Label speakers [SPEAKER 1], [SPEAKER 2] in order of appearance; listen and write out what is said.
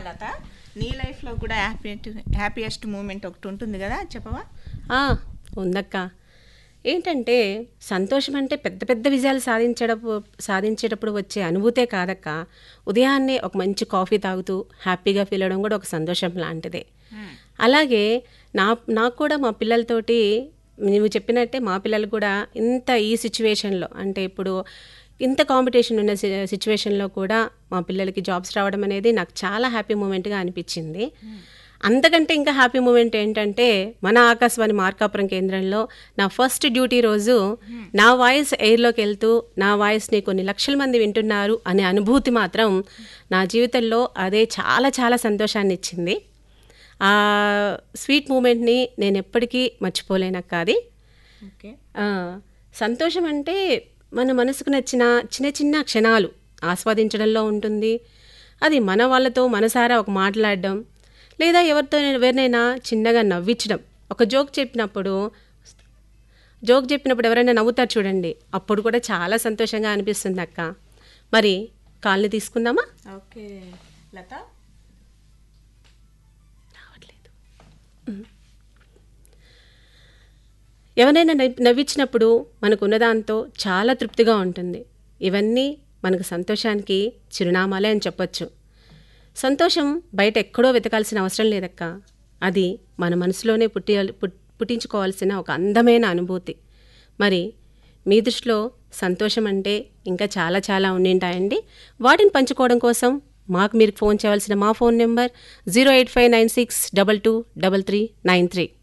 [SPEAKER 1] లత నీ లైఫ్లో కూడా హ్యాపీ హ్యాపీయెస్ట్ మూమెంట్ ఒకటి ఉంటుంది కదా చెప్పవా
[SPEAKER 2] ఆ, ఉందక్క ఏంటంటే సంతోషం అంటే పెద్ద పెద్ద విజయాలు సాధించేటప్పుడు సాధించేటప్పుడు వచ్చే అనుభూతే కాదక్క ఉదయాన్నే ఒక మంచి కాఫీ తాగుతూ హ్యాపీగా ఫీల్ అవడం కూడా ఒక సంతోషం లాంటిదే అలాగే నా నాకు కూడా మా పిల్లలతోటి నువ్వు చెప్పినట్టే మా పిల్లలు కూడా ఇంత ఈ సిచ్యువేషన్లో అంటే ఇప్పుడు ఇంత కాంపిటీషన్ ఉన్న సిచ్యువేషన్లో కూడా మా పిల్లలకి జాబ్స్ రావడం అనేది నాకు చాలా హ్యాపీ మూమెంట్గా అనిపించింది అంతకంటే ఇంకా హ్యాపీ మూమెంట్ ఏంటంటే మన ఆకాశవాణి మార్కాపురం కేంద్రంలో నా ఫస్ట్ డ్యూటీ రోజు నా వాయిస్ ఎయిర్లోకి వెళ్తూ నా వాయిస్ని కొన్ని లక్షల మంది వింటున్నారు అనే అనుభూతి మాత్రం నా జీవితంలో అదే చాలా చాలా సంతోషాన్ని ఇచ్చింది ఆ స్వీట్ మూమెంట్ని నేను ఎప్పటికీ మర్చిపోలేనక్క అది
[SPEAKER 1] ఓకే
[SPEAKER 2] ఆ, సంతోషం అంటే మన మనసుకు నచ్చిన చిన్న చిన్న క్షణాలు ఆస్వాదించడంలో ఉంటుంది అది మన వాళ్ళతో మనసారా ఒక మాట్లాడడం లేదా ఎవరితో ఎవరినైనా చిన్నగా నవ్వించడం ఒక జోక్ చెప్పినప్పుడు జోక్ చెప్పినప్పుడు ఎవరైనా నవ్వుతారు చూడండి అప్పుడు కూడా చాలా సంతోషంగా అనిపిస్తుంది అక్క మరి కాల్ని తీసుకుందామా
[SPEAKER 1] ఓకే లత
[SPEAKER 2] రావట్లేదు ఎవరైనా నవ్వి- నవ్వించినప్పుడు మనకున్న దాంతో చాలా తృప్తిగా ఉంటుంది ఇవన్నీ మనకు సంతోషానికి చిరునామాలే అని చెప్పొచ్చు సంతోషం బయట ఎక్కడో వెతకాల్సిన అవసరం లేదక్క అది మన మనసులోనే పుట్టి పుట్- పుట్టించుకోవాల్సిన ఒక అందమైన అనుభూతి మరి మీ దృష్టిలో సంతోషం అంటే ఇంకా చాలా చాలా ఉండింటాయండి వాటిని పంచుకోవడం కోసం మాకు మీరు ఫోన్ చేయవలసిన మా phone number zero eight five nine six double two double three nine three